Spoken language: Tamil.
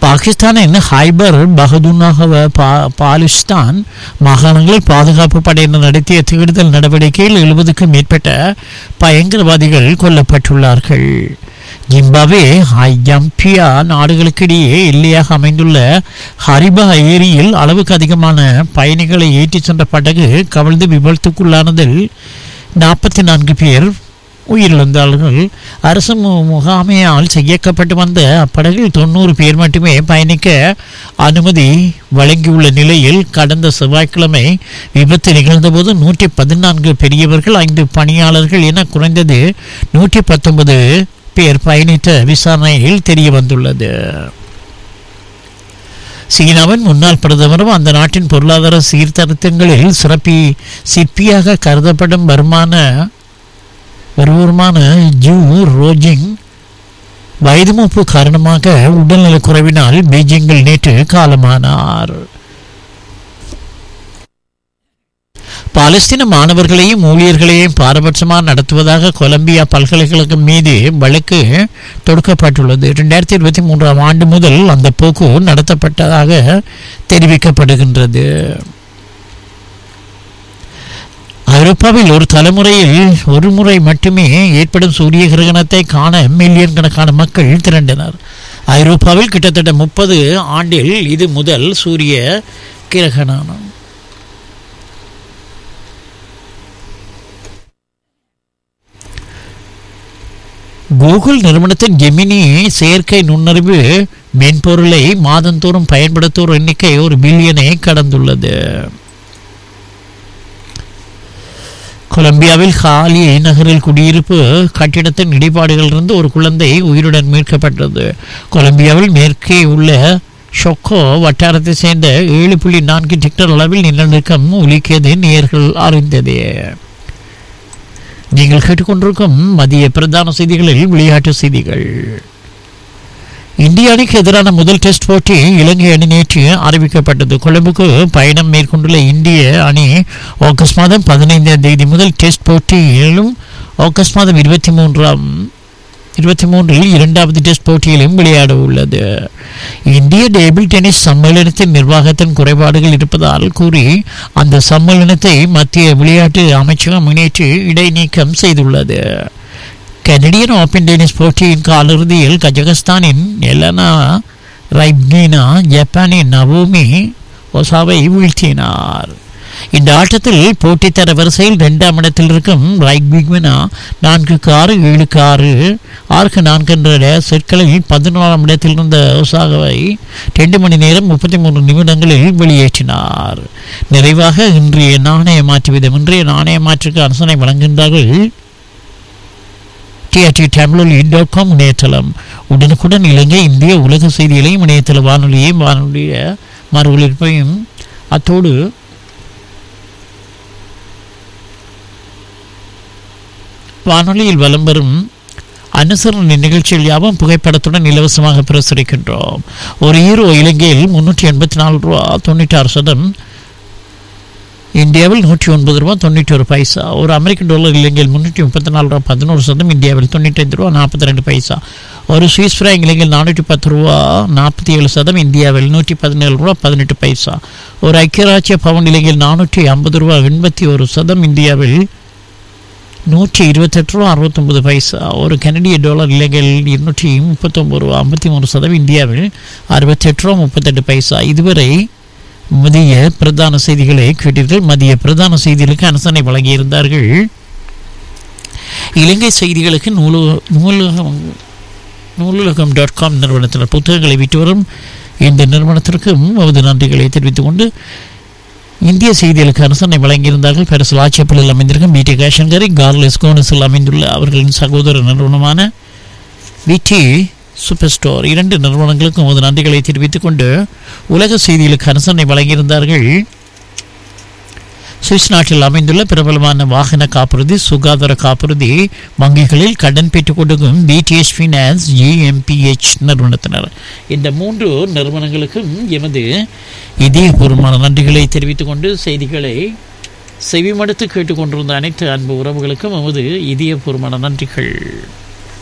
பாகிஸ்தானின் ஹைபர் பகதுனாகவ பா பாலிஸ்தான் மாகாணங்களில் பாதுகாப்பு படையினர் நடத்திய தேடுதல் நடவடிக்கையில் எழுபதுக்கும் மேற்பட்ட பயங்கரவாதிகள் கொல்லப்பட்டுள்ளார்கள் ஜிம்பாவே ஐயம்பியா நாடுகளுக்கிடையே எல்லையாக அமைந்துள்ள ஹரிபா ஏரியில் அளவுக்கு அதிகமான பயணிகளை ஏற்றிச் சென்ற படகு கவிழ்ந்து விபத்துக்குள்ளானதில் நாற்பத்தி நான்கு பேர் உயிரிழந்தார்கள் அரசு மு- முகாமையால் செய்யக்கப்பட்டு வந்த அப்படகில் தொண்ணூறு பேர் மட்டுமே பயணிக்க அனுமதி வழங்கியுள்ள நிலையில் கடந்த செவ்வாய்க்கிழமை விபத்து நிகழ்ந்தபோது நூற்றி பதினான்கு பெரியவர்கள் ஐந்து பணியாளர்கள் என குறைந்தது நூற்றி பத்தொன்பது பேர் பயணித்த விசாரணையில் தெரிய வந்துள்ளது சீனாவின் முன்னாள் பிரதமரும் அந்த நாட்டின் பொருளாதார சீர்திருத்தங்களில் சிறப்பி சிற்பியாக கருதப்படும் வருமான வருவருமான ஜூ ரோஜிங் வயது மூப்பு காரணமாக உடல்நலக் குறைவினால் பீஜிங்கில் நேற்று காலமானார் பாலஸ்தீன மாணவர்களையும் ஊழியர்களையும் பாரபட்சமாக நடத்துவதாக கொலம்பியா பல்கலைக்கழகம் மீது வழக்கு தொடுக்கப்பட்டுள்ளது இரண்டாயிரத்தி இருபத்தி மூன்றாம் ஆண்டு முதல் அந்த போக்கு நடத்தப்பட்டதாக தெரிவிக்கப்படுகின்றது ஐரோப்பாவில் ஒரு தலைமுறையில் ஒரு முறை மட்டுமே ஏற்படும் சூரிய கிரகணத்தை காண மில்லியன் கணக்கான மக்கள் திரண்டனர் ஐரோப்பாவில் கிட்டத்தட்ட முப்பது ஆண்டில் இது முதல் சூரிய கிரகணம் கூகுள் நிறுவனத்தின் ஜெமினி செயற்கை நுண்ணறிவு மென்பொருளை மாதந்தோறும் பயன்படுத்துவோர் எண்ணிக்கை ஒரு பில்லியனை கடந்துள்ளது கொலம்பியாவில் ஹாலி நகரில் குடியிருப்பு கட்டிடத்தின் இடிபாடுகளிலிருந்து ஒரு குழந்தை உயிருடன் மீட்கப்பட்டது கொலம்பியாவில் மேற்கே உள்ள ஷொக்கோ வட்டாரத்தை சேர்ந்த ஏழு புள்ளி நான்கு டிக்டர் அளவில் நிலநடுக்கம் ஒலிக்கியது நேர்கள் அறிந்தது நீங்கள் கேட்டுக்கொண்டிருக்கும் மதிய பிரதான செய்திகளில் விளையாட்டு செய்திகள் இந்திய அணிக்கு எதிரான முதல் டெஸ்ட் போட்டி இலங்கை அணி நேற்று அறிவிக்கப்பட்டது கொழும்புக்கு பயணம் மேற்கொண்டுள்ள இந்திய அணி ஆகஸ்ட் மாதம் பதினைந்தாம் தேதி முதல் டெஸ்ட் போட்டியிலும் ஆகஸ்ட் மாதம் இருபத்தி மூன்றாம் இருபத்தி மூன்றில் இரண்டாவது டெஸ்ட் போட்டியிலும் விளையாட உள்ளது இந்திய டேபிள் டென்னிஸ் சம்மேளனத்தின் நிர்வாகத்தின் குறைபாடுகள் இருப்பதால் கூறி அந்த சம்மேளனத்தை மத்திய விளையாட்டு அமைச்சகம் நேற்று இடைநீக்கம் செய்துள்ளது கனடியன் ஓபன் டென்னிஸ் போட்டியின் காலிறுதியில் கஜகஸ்தானின் எலனா ரைப்கினா ஜப்பானின் நவோமி ஒசாவை வீழ்த்தினார் இந்த ஆட்டத்தில் போட்டித்தர வரிசையில் இரண்டாம் இடத்தில் இருக்கும் ரைக்விக்வினா நான்குக்கு ஆறு ஏழுக்கு ஆறு ஆறுக்கு நான்கு என்ற செட்களில் பதினோராம் இடத்தில் இருந்த ஒசாகவை ரெண்டு மணி நேரம் முப்பத்தி மூன்று நிமிடங்களில் வெளியேற்றினார் நிறைவாக இன்றைய நாணய மாற்று விதம் இன்றைய நாணய மாற்றுக்கு அரசனை வழங்குகின்றார்கள் டிஆர்டி தமிழொலி டாட் காம் இணையதளம் உடனுக்குடன் இலங்கை இந்திய உலக செய்திகளையும் இணையதள வானொலியையும் வானொலிய மறு ஒலிபரப்பையும் அத்தோடு வானொலியில் வலம் வரும் அனுசரணை நிகழ்ச்சிகள் யாவும் புகைப்படத்துடன் இலவசமாக பிரசுரிக்கின்றோம் ஒரு ஹீரோ இலங்கையில் முன்னூற்றி எண்பத்தி நாலு ரூபா தொண்ணூற்றி ஆறு சதம் இந்தியாவில் நூற்றி ஒன்பது ரூபா தொண்ணூற்றி ஒரு பைசா ஒரு அமெரிக்கன் டாலர் இலங்கையில் முன்னூற்றி முப்பத்தி நாலு ரூபா பதினோரு சதம் இந்தியாவில் தொண்ணூற்றி ரூபா நாற்பத்தி ரெண்டு பைசா ஒரு சுவிஸ் ஃப்ராங்க் இலங்கையில் நானூற்றி பத்து ரூபா நாற்பத்தி ஏழு சதம் இந்தியாவில் நூற்றி பதினேழு ரூபா பதினெட்டு பைசா ஒரு ஐக்கியராட்சிய பவுன் இலங்கையில் நானூற்றி ஐம்பது ரூபா எண்பத்தி ஒரு சதம் இந்தியாவில் நூற்றி இருபத்தெட்டு ரூபா அறுபத்தொம்பது பைசா ஒரு கனடிய டாலர் இலங்கையில் இருநூற்றி முப்பத்தொம்பது ரூபா ஐம்பத்தி மூணு சதம் இந்தியாவில் அறுபத்தெட்டு ரூபா முப்பத்தெட்டு பைசா இதுவரை மதிய பிரதான செய்திகளை கேட்டீர்கள் மதிய பிரதான செய்திகளுக்கு அனுசரணை வழங்கியிருந்தார்கள் இலங்கை செய்திகளுக்கு நூலு நூலகம் நூலுலகம் டாட் காம் நிறுவனத்தினர் புத்தகங்களை விட்டு வரும் இந்த நிறுவனத்திற்கும் அவரது நன்றிகளை தெரிவித்துக் கொண்டு இந்திய செய்திகளுக்கு அரசனை வழங்கியிருந்தார்கள் பெருசல் ஆட்சியப்பள்ளியில் அமைந்திருக்கும் பிடி கேஷன்கரி கார்லெஸ் கோனஸில் அமைந்துள்ள அவர்களின் சகோதர நிறுவனமான விடி சூப்பர் ஸ்டோர் இரண்டு நிறுவனங்களுக்கும் உமது நன்றிகளை தெரிவித்துக் கொண்டு உலக செய்திகளுக்கு அரசனை வழங்கியிருந்தார்கள் சுவிஸ் நாட்டில் அமைந்துள்ள பிரபலமான வாகன காப்புறுதி சுகாதார காப்புறுதி வங்கிகளில் கடன் பெற்றுக் கொடுக்கும் பிடிஎஸ் ஃபினான்ஸ் ஜிஎம்பிஹெச் நிறுவனத்தினர் இந்த மூன்று நிறுவனங்களுக்கும் எமது இதயபூர்வமான நன்றிகளை தெரிவித்துக் கொண்டு செய்திகளை செவிமடுத்து கேட்டுக்கொண்டிருந்த அனைத்து அன்பு உறவுகளுக்கும் எமது இதயபூர்வமான நன்றிகள்